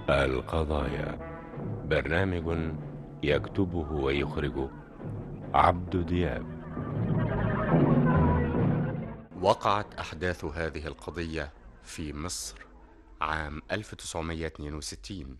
القضايا برنامج يكتبه ويخرجه عبد دياب وقعت أحداث هذه القضية في مصر عام 1962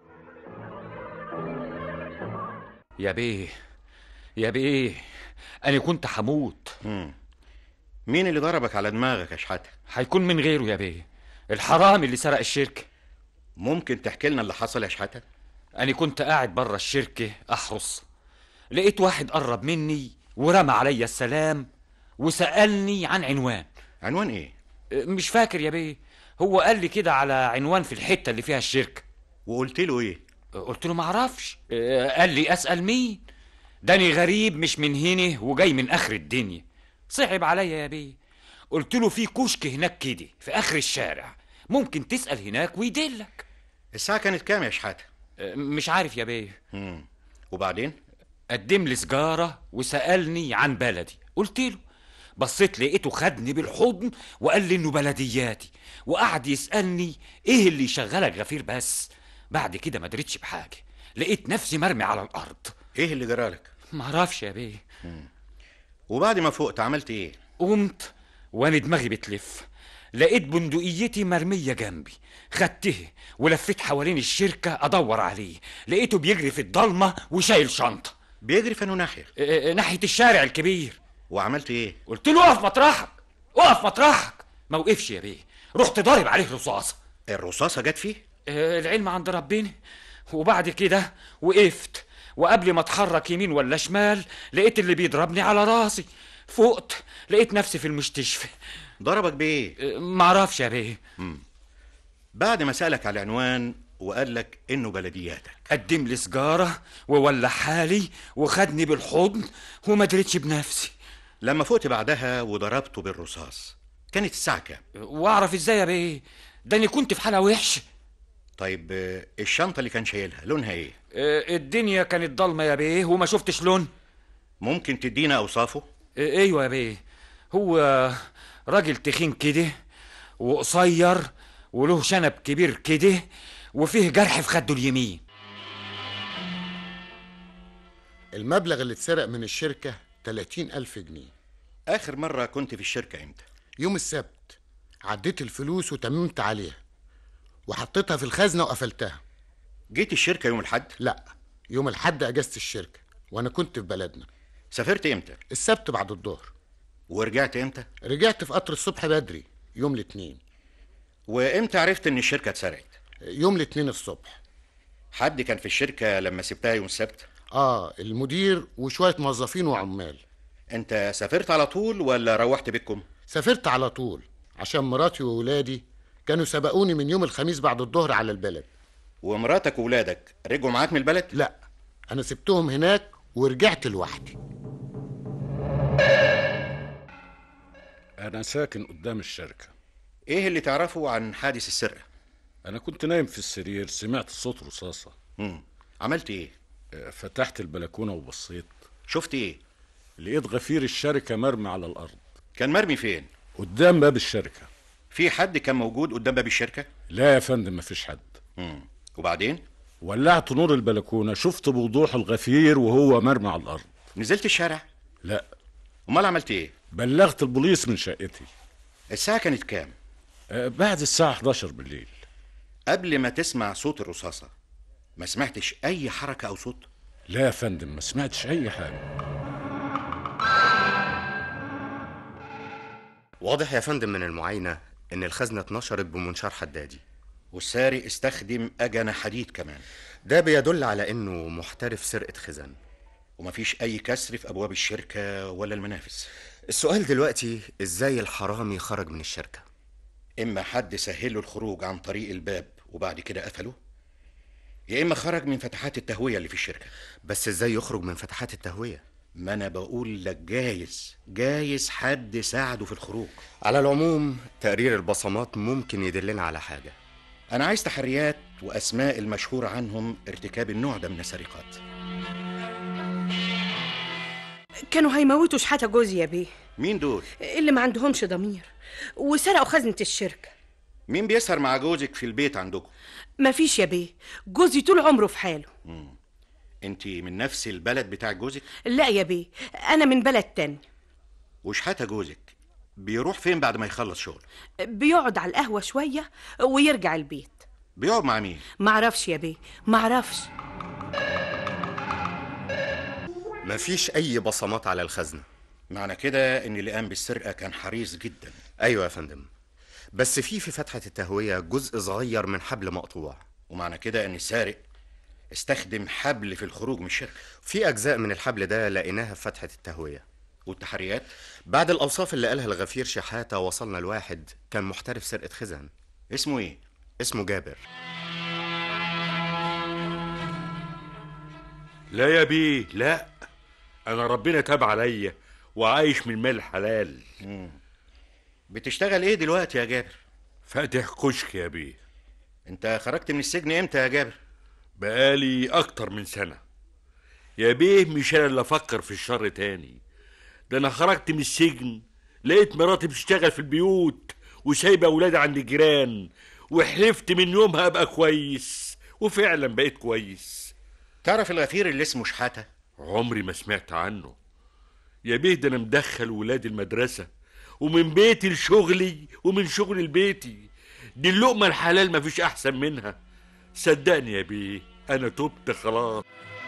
يا بيه يا بيه أنا كنت هموت مين اللي ضربك على دماغك يا شحاتة؟ هيكون من غيره يا بيه الحرامي اللي سرق الشركة ممكن تحكي لنا اللي حصل يا شحاتة؟ أنا كنت قاعد بره الشركة أحرس لقيت واحد قرب مني ورمى عليا السلام وسألني عن عنوان عنوان إيه؟ مش فاكر يا بيه هو قال لي كده على عنوان في الحتة اللي فيها الشركة وقلت له إيه؟ قلت له معرفش قال لي أسأل مين داني غريب مش من هنا وجاي من آخر الدنيا صعب عليا يا بيه قلت له في كشك هناك كده في آخر الشارع ممكن تسأل هناك ويدلك الساعة كانت كام يا شحاتة؟ مش عارف يا بيه مم. وبعدين؟ قدم لي سجارة وسألني عن بلدي قلت له بصيت لقيته خدني بالحضن وقال لي انه بلدياتي وقعد يسألني ايه اللي يشغلك غفير بس بعد كده ما دريتش بحاجة لقيت نفسي مرمي على الأرض إيه اللي جرالك؟ معرفش يا بيه وبعد ما فقت عملت إيه؟ قمت وانا دماغي بتلف لقيت بندقيتي مرمية جنبي خدته ولفيت حوالين الشركة أدور عليه لقيته بيجري في الضلمة وشايل شنطة بيجري في أنه ناحية اه، اه، ناحية الشارع الكبير وعملت إيه؟ قلت له اقف مطرحك اقف مطرحك ما وقفش يا بيه رحت ضارب عليه رصاصة الرصاصة جت فيه؟ اه، العلم عند ربنا وبعد كده وقفت وقبل ما اتحرك يمين ولا شمال لقيت اللي بيضربني على راسي فقت لقيت نفسي في المستشفى ضربك بإيه؟ اه، معرفش يا بيه بعد ما سألك على العنوان وقال لك إنه بلدياتك قدم لي سجارة وولع حالي وخدني بالحضن وما دريتش بنفسي لما فقت بعدها وضربته بالرصاص كانت الساعة كام؟ واعرف ازاي يا بيه ده انا كنت في حالة وحشة طيب آه، الشنطة اللي كان شايلها لونها إيه؟ اه، الدنيا كانت ضلمة يا بيه وما شفتش لون ممكن تدينا أوصافه؟ اه، ايوه يا بيه هو راجل تخين كده وقصير وله شنب كبير كده وفيه جرح في خده اليمين المبلغ اللي اتسرق من الشركة 30 ألف جنيه آخر مرة كنت في الشركة إمتى؟ يوم السبت عديت الفلوس وتممت عليها وحطيتها في الخزنة وقفلتها جيت الشركة يوم الحد؟ لا يوم الحد أجازة الشركة وأنا كنت في بلدنا سافرت إمتى؟ السبت بعد الظهر ورجعت إمتى؟ رجعت في قطر الصبح بدري يوم الاثنين وإمتى عرفت إن الشركة اتسرقت؟ يوم الاثنين الصبح حد كان في الشركة لما سبتها يوم السبت؟ اه المدير وشوية موظفين وعمال أنت سافرت على طول ولا روحت بيتكم؟ سافرت على طول عشان مراتي وولادي كانوا سبقوني من يوم الخميس بعد الظهر على البلد ومراتك وولادك رجعوا معاك من البلد؟ لا أنا سبتهم هناك ورجعت لوحدي أنا ساكن قدام الشركة إيه اللي تعرفه عن حادث السرقة؟ أنا كنت نايم في السرير سمعت صوت رصاصة مم. عملت إيه؟ آه، فتحت البلكونة وبصيت شفت إيه؟ لقيت غفير الشركة مرمي على الأرض كان مرمي فين؟ قدام باب الشركة في حد كان موجود قدام باب الشركة؟ لا يا فندم مفيش حد مم. وبعدين؟ ولعت نور البلكونة شفت بوضوح الغفير وهو مرمي على الأرض نزلت الشارع؟ لا أمال عملت إيه؟ بلغت البوليس من شقتي الساعة كانت كام؟ آه، بعد الساعة 11 بالليل قبل ما تسمع صوت الرصاصة ما سمعتش أي حركة أو صوت؟ لا يا فندم ما سمعتش أي حاجة واضح يا فندم من المعاينة إن الخزنة اتنشرت بمنشار حدادي والسارق استخدم أجنة حديد كمان ده بيدل على إنه محترف سرقة خزن ومفيش أي كسر في أبواب الشركة ولا المنافذ السؤال دلوقتي إزاي الحرامي خرج من الشركة إما حد سهله الخروج عن طريق الباب وبعد كده قفله يا إما خرج من فتحات التهوية اللي في الشركة بس إزاي يخرج من فتحات التهوية ما أنا بقول لك جايز جايز حد ساعده في الخروج على العموم تقرير البصمات ممكن يدلنا على حاجة أنا عايز تحريات وأسماء المشهور عنهم ارتكاب النوع ده من السرقات كانوا هيموتوا شحاتة جوزي يا بيه مين دول؟ اللي ما عندهمش ضمير وسرقوا خزنة الشركة مين بيسهر مع جوزك في البيت عندكم مفيش يا بيه جوزي طول عمره في حاله انت من نفس البلد بتاع جوزك لا يا بيه انا من بلد تاني وشحاتة جوزك بيروح فين بعد ما يخلص شغل بيقعد على القهوة شوية ويرجع البيت بيقعد مع مين معرفش يا بيه معرفش مفيش أي بصمات على الخزنة معنى كده ان اللي قام بالسرقة كان حريص جدا أيوة يا فندم بس في في فتحة التهوية جزء صغير من حبل مقطوع ومعنى كده ان السارق استخدم حبل في الخروج من الشركة في أجزاء من الحبل ده لقيناها في فتحة التهوية والتحريات بعد الأوصاف اللي قالها الغفير شحاتة وصلنا لواحد كان محترف سرقة خزن اسمه ايه اسمه جابر لا يا بيه لا انا ربنا تاب عليا وعايش من مال حلال بتشتغل ايه دلوقتي يا جابر فاتح كشك يا بيه انت خرجت من السجن امتى يا جابر بقالي اكتر من سنة يا بيه مش انا اللي افكر في الشر تاني ده انا خرجت من السجن لقيت مراتي بتشتغل في البيوت وسايبه اولادي عند الجيران وحلفت من يومها ابقى كويس وفعلا بقيت كويس تعرف الغفير اللي اسمه شحاتة عمري ما سمعت عنه يا بيه ده انا مدخل ولادي المدرسة ومن بيتي لشغلي ومن شغلي لبيتي دي اللقمة الحلال مفيش أحسن منها صدقني يا بيه أنا تبت خلاص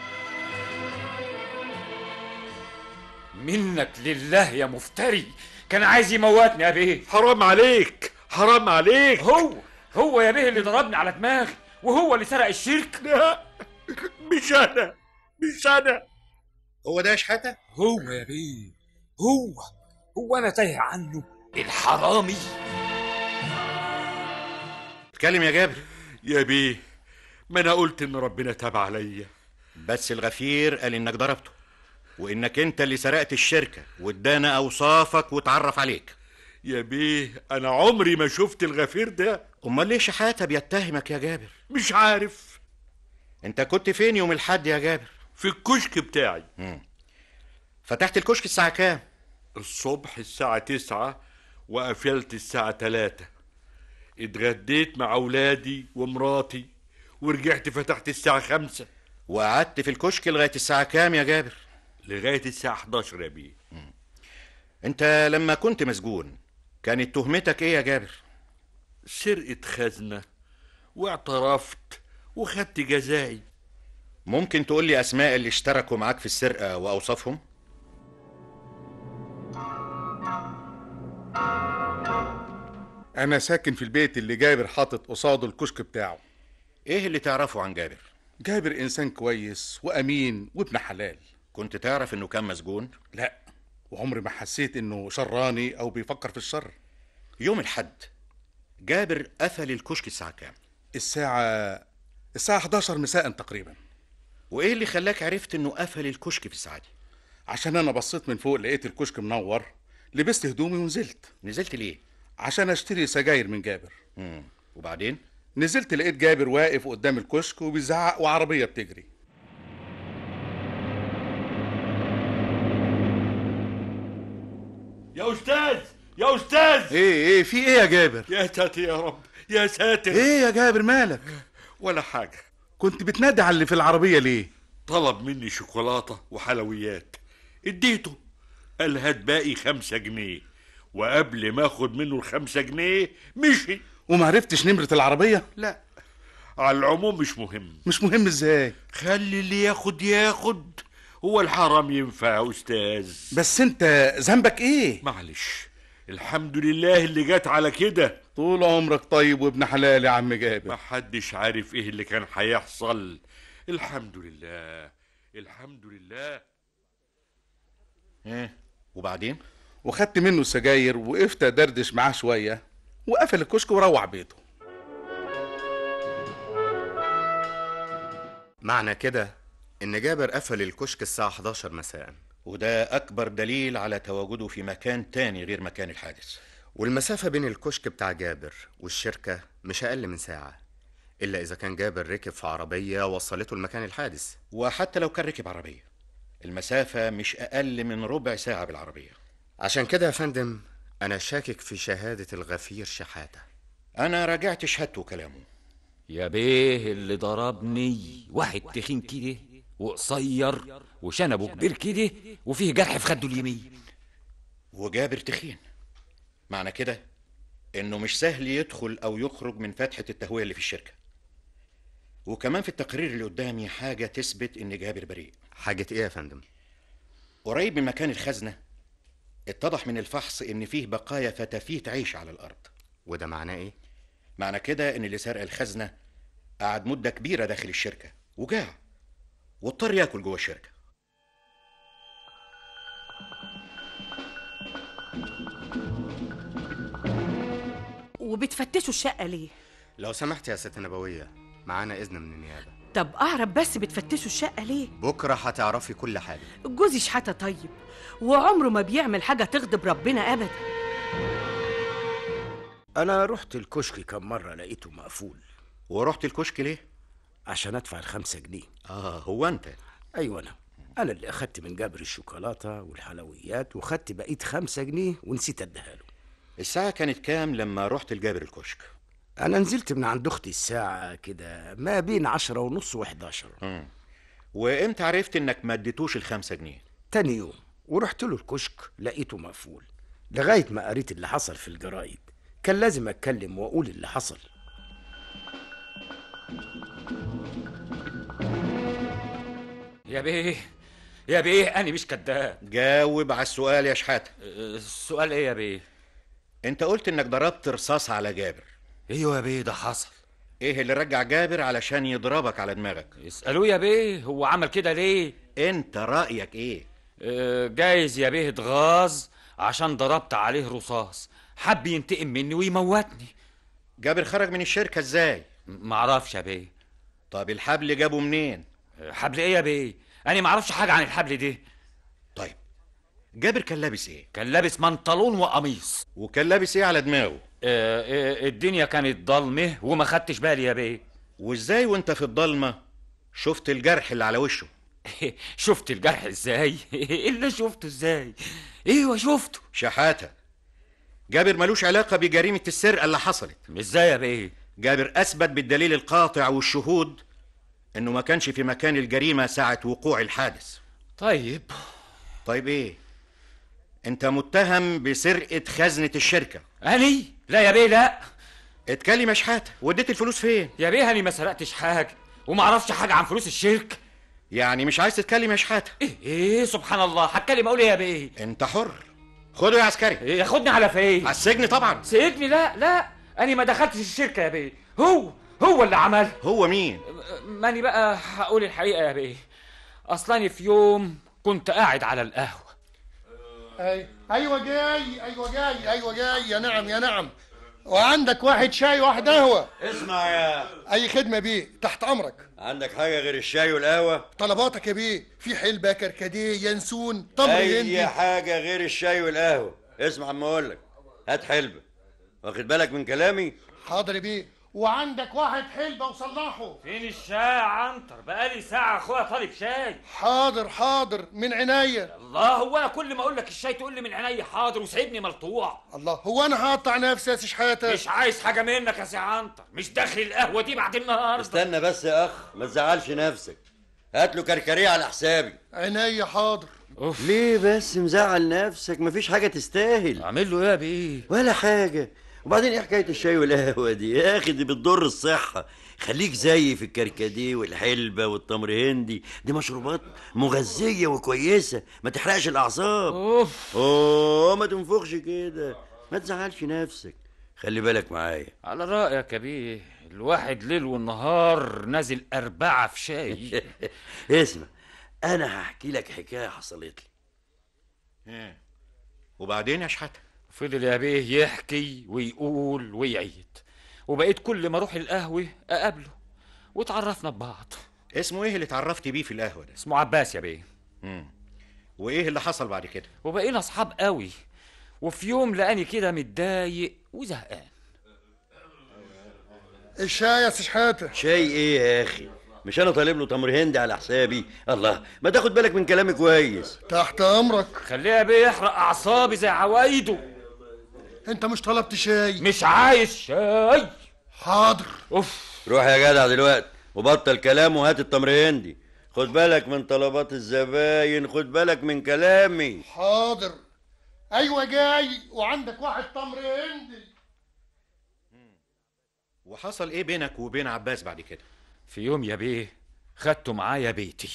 منك لله يا مفتري كان عايز يموتني يا بيه حرام عليك حرام عليك هو هو يا بيه اللي ضربني على دماغي وهو اللي سرق الشركة لا مش أنا مش أنا هو ده شحاتة هو يا بيه هو هو انا تايه عنه الحرامي اتكلم يا جابر يا بيه ما أنا قلت إن ربنا تاب عليا بس الغفير قال انك ضربته وانك انت اللي سرقت الشركة وادانا اوصافك واتعرف عليك يا بيه أنا عمري ما شفت الغفير ده امال ليه شحاتة بيتهمك يا جابر مش عارف انت كنت فين يوم الحد يا جابر في الكشك بتاعي فتحت الكشك الساعة كام الصبح الساعة تسعة وقفلت الساعة تلاتة اتغديت مع أولادي ومراتي ورجعت فتحت الساعة خمسة وقعدت في الكشك لغاية الساعة كام يا جابر لغاية الساعة 11 يا بيه انت لما كنت مسجون كانت تهمتك ايه يا جابر سرقة خزنة واعترفت وخدت جزائي ممكن تقول لي اسماء اللي اشتركوا معاك في السرقة واوصافهم انا ساكن في البيت اللي جابر حاطط قصاده الكشك بتاعه ايه اللي تعرفه عن جابر جابر انسان كويس وامين وابن حلال كنت تعرف انه كان مسجون لا وعمري ما حسيت انه شراني او بيفكر في الشر يوم الحد جابر قفل الكشك الساعة كام الساعة الساعة 11 مساء تقريبا وايه اللي خلاك عرفت انه قفل الكشك في الساعة دي عشان انا بصيت من فوق لقيت الكشك منور لبست هدومي ونزلت نزلت ليه عشان اشتري سجاير من جابر مم. وبعدين نزلت لقيت جابر واقف قدام الكشك وبيزعق وعربية بتجري يا أستاذ يا أستاذ ايه ايه في ايه يا جابر يا ساتر يا رب يا ساتر ايه يا جابر مالك ولا حاجة كنت بتنادي على اللي في العربية ليه طلب مني شوكولاتة وحلويات اديته قال هات باقي خمسة جنيه وقبل ما اخد منه الخمسة جنيه مشي ومعرفتش نمرة العربية لا على العموم مش مهم مش مهم ازاي خلي اللي ياخد ياخد هو الحرام ينفع يا استاذ بس انت ذنبك ايه معلش الحمد لله اللي جت على كده طول عمرك طيب وابن حلال يا عم جابر محدش عارف ايه اللي كان هيحصل الحمد لله الحمد لله ايه وبعدين وخدت منه السجاير وقفت ادردش معاه شوية وقفل الكشك وروح بيته معنى كده إن جابر قفل الكشك الساعة 11 مساء وده اكبر دليل على تواجده في مكان تاني غير مكان الحادث والمسافة بين الكشك بتاع جابر والشركة مش أقل من ساعة إلا إذا كان جابر ركب في عربية وصلته لمكان الحادث وحتى لو كان ركب عربية المسافة مش أقل من ربع ساعة بالعربية عشان كده يا فندم أنا شاكك في شهادة الغفير شحاتة انا راجعت شهادته وكلامه يا بيه اللي ضربني واحد تخين كده وقصير وشنبه كبير كده وفيه جرح في خده اليمين وجابر تخين معنى كده انه مش سهل يدخل او يخرج من فتحة التهوية اللي في الشركة وكمان في التقرير اللي قدامي حاجة تثبت ان جابر بريء حاجة ايه يا فندم قريب من مكان الخزنة اتضح من الفحص ان فيه بقايا فتافيت عيش على الارض وده معناه ايه معنى كده ان اللي سرق الخزنة قعد مدة كبيرة داخل الشركة وجاع واضطر ياكل جوه الشركة وبتفتشوا الشقة ليه لو سمحت يا ست نبوية معانا إذن من النيابة طب أعرف بس بتفتشوا الشقة ليه بكرة هتعرفي كل حاجة جوزي شحاتة طيب وعمره ما بيعمل حاجة تغضب ربنا أبدا أنا رحت الكشك كم مرة لقيته مقفول ورحت الكشك ليه؟ عشان أدفع الخمسة جنيه اه هو انت أيوة أنا أنا اللي أخدت من جابر الشوكولاتة والحلويات وخدت بقيت خمسة جنيه ونسيت أديها له الساعة كانت كام لما رحت لجابر الكشك؟ أنا نزلت من عند أختي الساعة كده ما بين عشرة ونص وحداشر مم. وامتى عرفت انك ما اديتوش الخمسة جنيه؟ تاني يوم ورحت له الكشك لقيته مقفول لغاية ما قريت اللي حصل في الجرايد كان لازم أتكلم وأقول اللي حصل يا بيه يا بيه أنا مش كداب جاوب على السؤال يا شحاتة السؤال إيه يا بيه انت قلت انك ضربت رصاص على جابر أيوة يا بيه ده حصل ايه اللي رجع جابر علشان يضربك على دماغك اسألوه يا بيه هو عمل كده ليه انت رأيك ايه آه، جايز يا بيه اتغاظ عشان ضربت عليه رصاص حب ينتقم مني ويموتني جابر خرج من الشركة ازاي معرفش يا بيه طب الحبل جابه منين حبل ايه يا بيه انا معرفش حاجه عن الحبل ده طيب جابر كان لابس ايه كان لابس منطلون وقميص وكان لابس ايه على دماغه آه، آه، الدنيا كانت ضلمه وما خدتش بالي يا بيه وازاي وانت في الضلمة شفت الجرح اللي على وشه شفت الجرح ازاي اللي شفته ازاي ايوه شفته شحاتة جابر ملوش علاقة بجريمة السرقة اللي حصلت ازاي يا بيه جابر أثبت بالدليل القاطع والشهود إنه ما كانش في مكان الجريمة ساعة وقوع الحادث طيب طيب إيه؟ أنت متهم بسرقة خزنة الشركة اني لا يا بيه لا اتكلم يا شحاتة وديت الفلوس فين؟ يا بيه اني ما سرقتش حاجه وما اعرفش حاجه عن فلوس الشركه يعني مش عايز تتكلم يا شحاتة ايه ايه سبحان الله هتكلم اقول ايه يا بيه أنت حر خده يا عسكري إيه ياخدني على فين على السجن طبعا سيبني لا لا انا ما دخلتش الشركه يا بيه هو هو اللي عمل هو مين؟ ماني بقى هقول الحقيقه يا بيه اصلاني في يوم كنت قاعد على القهوه أي. ايوه جاي ايوه جاي ايوه جاي يا نعم يا نعم وعندك واحد شاي واحد قهوه اسمع يا اي خدمه بيه تحت امرك عندك حاجة غير الشاي والقهوة؟ طلباتك يا بيه في حلبة كركديه ينسون تمر هندي أي حاجة غير الشاي والقهوة اسمع عم أقول لك هات حلبة واخد بالك من كلامي؟ حاضر يا بيه وعندك واحد حلبة وصلحه فين الشاي يا عنتر بقالي ساعه اخويا طالب شاي حاضر حاضر من عناية الله هو انا كل ما اقول لك الشاي تقول لي من عيني حاضر وسايبني ملطوع الله هو انا هقطع نفسي يا سي شحاتة مش عايز حاجه منك يا سي عنتر مش داخل القهوه دي بعد النهارده استنى بس يا أخ ما تزعلش نفسك هات له كركريه على حسابي عينية حاضر ليه بس مزعل نفسك مفيش حاجة تستاهل اعمل له ايه يا بيه ولا حاجة وبعدين ايه حكاية الشاي والقهوة دي يا أخي دي بتضر الصحة خليك زي في الكركديه والحلبة والتمر هندي دي مشروبات مغذية وكويسة ما تحرقش الأعصاب اوف اوه ما تنفخش كده ما تزعلش نفسك خلي بالك معايا على رايك يا بيه الواحد ليل والنهار نازل اربعه في شاي اسمع انا هحكي لك حكايه حصلت لي وبعدين يا شحاتة فضل يا بيه يحكي ويقول ويعيد وبقيت كل ما اروح القهوه اقابله واتعرفنا ببعض اسمه إيه اللي اتعرفت بيه في القهوة ده؟ اسمه عباس يا بيه مم. وإيه اللي حصل بعد كده؟ وبقينا اصحاب قوي وفي يوم لقاني كده متضايق وزهقان الشاي يا سي شحاتة شاي ايه يا اخي مش انا طالب له تمر هندي على حسابي الله ما تاخد بالك من كلامي كويس تحت امرك خليها بيه يحرق اعصابي زي عوايده انت مش طلبت شاي مش عايز شاي حاضر اوف روح يا جدع دلوقتي وبطل كلام وهات التمر هندي خد بالك من طلبات الزباين خد بالك من كلامي حاضر ايوه جاي وعندك واحد تمر هندي وحصل ايه بينك وبين عباس بعد كده في يوم يا بيه خدته معايا بيتي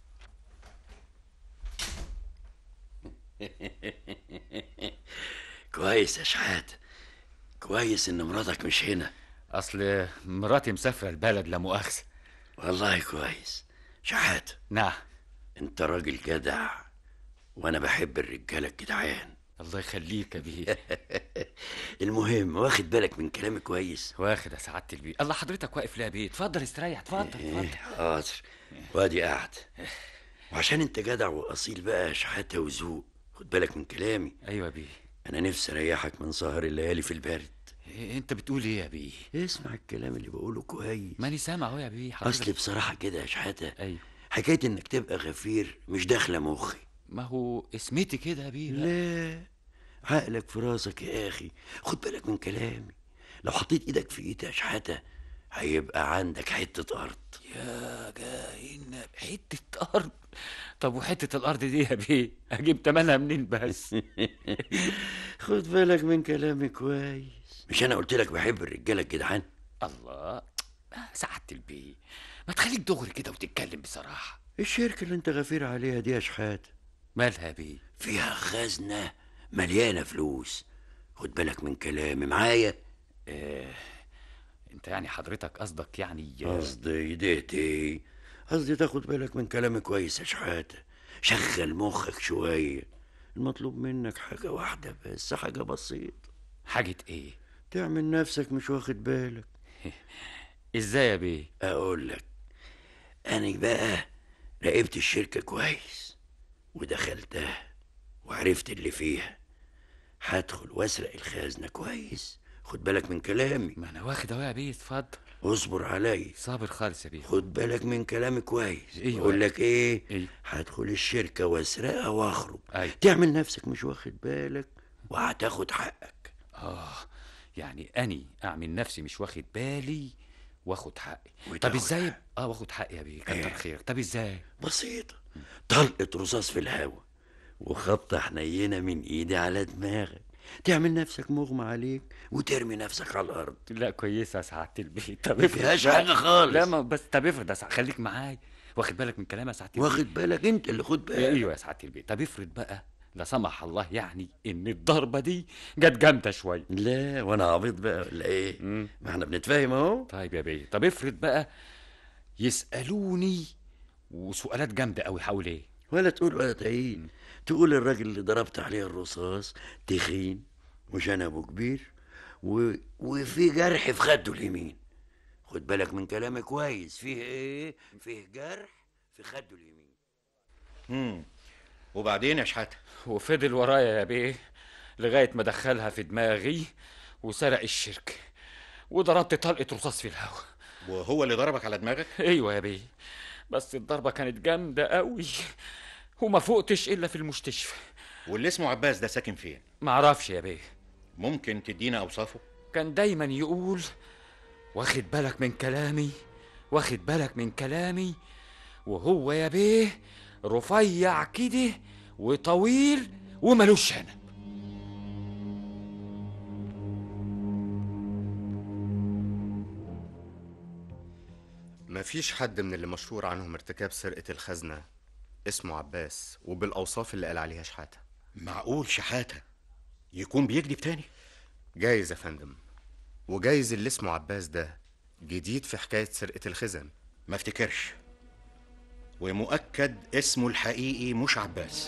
كويس يا شحات كويس ان مراتك مش هنا اصل مراتي مسافره البلد لا مؤاخذه والله كويس شحات نعم انت راجل جدع وانا بحب الرجاله الجدعان الله يخليك يا بيه المهم واخد بالك من كلامي كويس واخد يا سعاده البيه الله حضرتك واقف ليه يا بيه اتفضل استريح اتفضل اتفضل إيه، حاضر وادي قاعد وعشان انت جدع واصيل بقى يا شحاته وذوق خد بالك من كلامي ايوه يا بيه انا نفسي اريحك من سهر الليالي في البرد إيه انت بتقول ايه يا بيه اسمع الكلام اللي بقوله كويس ماني سامع اهو يا بيه حضرتك اصل بصراحه كده يا شحاته ايوه حكايه انك تبقى غفير مش داخله مخي ما هو اسمتي كده يا بيه لا عقلك في راسك يا اخي خد بالك من كلامي لو حطيت ايدك في ايدي يا شحاته هيبقى عندك حته ارض يا جاينا حته ارض طب وحته الارض دي يا بيه اجيب تمنها منين بس خد بالك من كلامي كويس مش انا قلت لك بحب الرجاله الجدعان الله سعاده البيه ما تخليك دغري كده وتتكلم بصراحه الشركه اللي انت غفير عليها دي يا شحاته مالها يا بيه فيها خزنه مليانه فلوس خد بالك من كلامي معايا آه، انت يعني حضرتك قصدك يعني قصدي ديتي قصدي تاخد بالك من كلامي كويس يا شحاته شغل مخك شويه المطلوب منك حاجه واحده بس حاجه بسيطه حاجه ايه تعمل نفسك مش واخد بالك ازاي يا بيه اقول لك انا بقى راقبت الشركه كويس ودخلتها وعرفت اللي فيها هدخل واسرق الخزنه كويس خد بالك من كلامي ما انا واخد اهو يا بيه اتفضل اصبر عليا صابر خالص يا بيه خد بالك من كلامي كويس ايوه اقول لك ايه ايه هدخل الشركه واسرقها واخرج ايوه تعمل نفسك مش واخد بالك وهتاخد حقك اه يعني اني اعمل نفسي مش واخد بالي واخد حقي طب وتاخد ازاي اه واخد حقي يا بيه كتر إيه؟ خير طب ازاي بسيطه طلقه رصاص في الهوا وخبطه حنينه من ايدي على دماغك تعمل نفسك مغمى عليك وترمي نفسك على الارض لا كويسه يا سعاده البيه طب ما افرض فيهاش بقى- حاجة خالص. لا ما بس طب افرض يا سع- خليك معايا واخد بالك من كلامي يا سعاده البيه واخد بالك انت اللي خد بالك ايوه يا سعاده البيه طب افرض بقى لا سمح الله يعني ان الضربه دي جت جامده شويه لا وانا عبيط بقى ولا ايه مم. ما احنا بنتفاهم اهو طيب يا بيه طب افرض بقى يسالوني وسؤالات جامده قوي حول ايه ولا تقول ولا تعيد تقول الراجل اللي ضربت عليه الرصاص تخين وشنبه كبير و... وفي جرح في خده اليمين خد بالك من كلامي كويس فيه ايه فيه جرح في خده اليمين امم وبعدين يا شحاته وفضل ورايا يا بيه لغايه ما دخلها في دماغي وسرق الشركه وضربت طلقه رصاص في الهوا وهو اللي ضربك على دماغك ايوه يا بيه بس الضربه كانت جامده قوي وما فقتش الا في المستشفى واللي اسمه عباس ده ساكن فين معرفش يا بيه ممكن تدينا اوصافه كان دايما يقول واخد بالك من كلامي واخد بالك من كلامي وهو يا بيه رفيع كده وطويل وملوش شنب مفيش حد من اللي مشهور عنهم ارتكاب سرقة الخزنة اسمه عباس وبالأوصاف اللي قال عليها شحاتة معقول شحاته يكون بيكذب تاني جايز يا فندم وجايز اللي اسمه عباس ده جديد في حكاية سرقة الخزن ما افتكرش ومؤكد اسمه الحقيقي مش عباس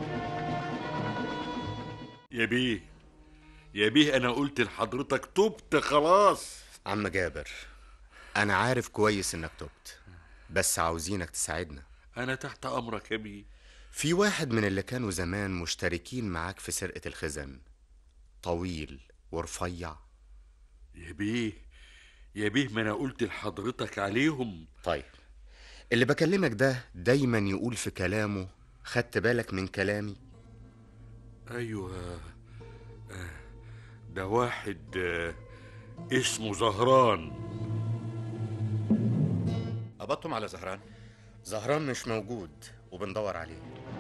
يا بيه يا بيه انا قلت لحضرتك تبت خلاص عم جابر أنا عارف كويس إنك تبت بس عاوزينك تساعدنا انا تحت امرك يا بيه في واحد من اللي كانوا زمان مشتركين معاك في سرقة الخزن طويل ورفيع يا بيه يا بيه ما انا قلت لحضرتك عليهم طيب اللي بكلمك ده دايما يقول في كلامه خدت بالك من كلامي ايوه آه، ده واحد آه، اسمه زهران قبضتم على زهران زهران مش موجود وبندور عليه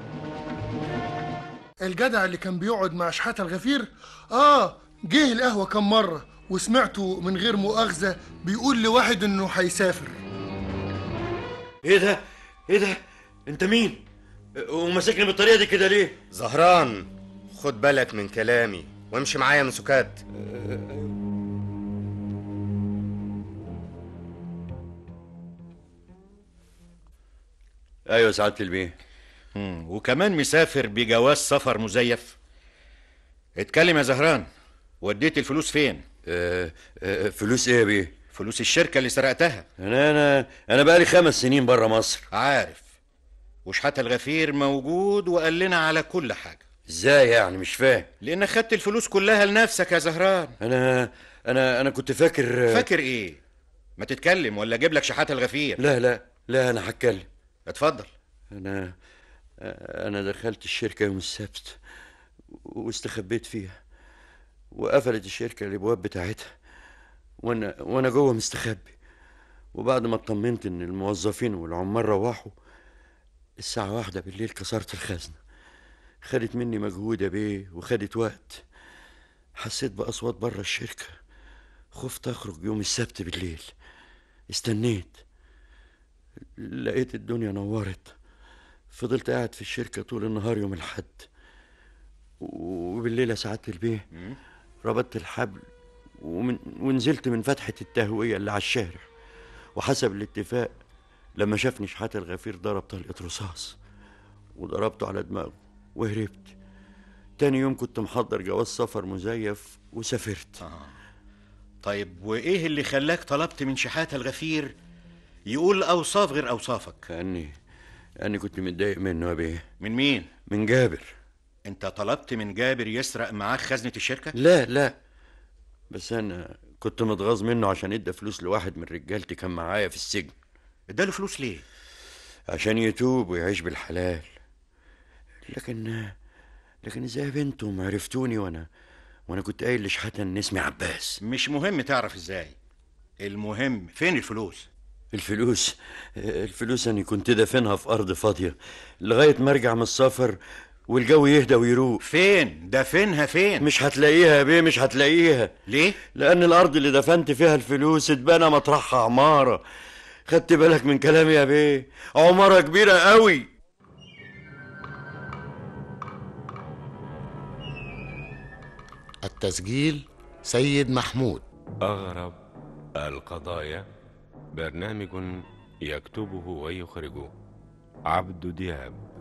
الجدع اللي كان بيقعد مع شحاتة الغفير اه جه القهوة كم مرة وسمعته من غير مؤاخذة بيقول لواحد انه هيسافر ايه ده ايه ده انت مين وماسكني بالطريقه دي كده ليه زهران خد بالك من كلامي وامشي معايا من سكات ايوه سعاده البيه مم. وكمان مسافر بجواز سفر مزيف اتكلم يا زهران وديت الفلوس فين آه آه فلوس ايه يا بيه فلوس الشركة اللي سرقتها انا انا انا بقالي خمس سنين بره مصر عارف وشحاتة الغفير موجود وقال لنا على كل حاجة ازاي يعني مش فاهم لانك خدت الفلوس كلها لنفسك يا زهران انا انا انا كنت فاكر فاكر ايه ما تتكلم ولا اجيب لك شحاتة الغفير لا لا لا انا هتكلم اتفضل انا انا دخلت الشركه يوم السبت واستخبيت فيها وقفلت الشركه الابواب بتاعتها وانا وانا جوه مستخبي وبعد ما اطمنت ان الموظفين والعمال روحوا الساعه واحدة بالليل كسرت الخزنه خدت مني مجهود يا بيه وخدت وقت حسيت باصوات بره الشركه خفت اخرج يوم السبت بالليل استنيت لقيت الدنيا نورت فضلت قاعد في الشركة طول النهار يوم الحد وبالليل يا سعادة البيه ربطت الحبل ومن ونزلت من فتحة التهوية اللي على الشارع وحسب الاتفاق لما شافني شحاتة الغفير ضرب طلقة رصاص وضربته على دماغه وهربت تاني يوم كنت محضر جواز سفر مزيف وسافرت آه. طيب وايه اللي خلاك طلبت من شحاتة الغفير يقول اوصاف غير اوصافك كأني كأني كنت متضايق منه يا بيه من مين من جابر انت طلبت من جابر يسرق معاك خزنة الشركة لا لا بس انا كنت متغاظ منه عشان ادى فلوس لواحد من رجالتي كان معايا في السجن اداله فلوس ليه عشان يتوب ويعيش بالحلال لكن لكن ازاي بنتم عرفتوني وانا وانا كنت قايل لشحاتة ان اسمي عباس مش مهم تعرف ازاي المهم فين الفلوس الفلوس الفلوس اني كنت دافنها في ارض فاضيه لغايه ما ارجع من السفر والجو يهدى ويروق فين دفنها فين مش هتلاقيها يا بيه مش هتلاقيها ليه لان الارض اللي دفنت فيها الفلوس اتبنى مطرحها عماره خدت بالك من كلامي يا بيه عماره كبيره قوي التسجيل سيد محمود أغرب القضايا برنامج يكتبه ويخرجه عبد دياب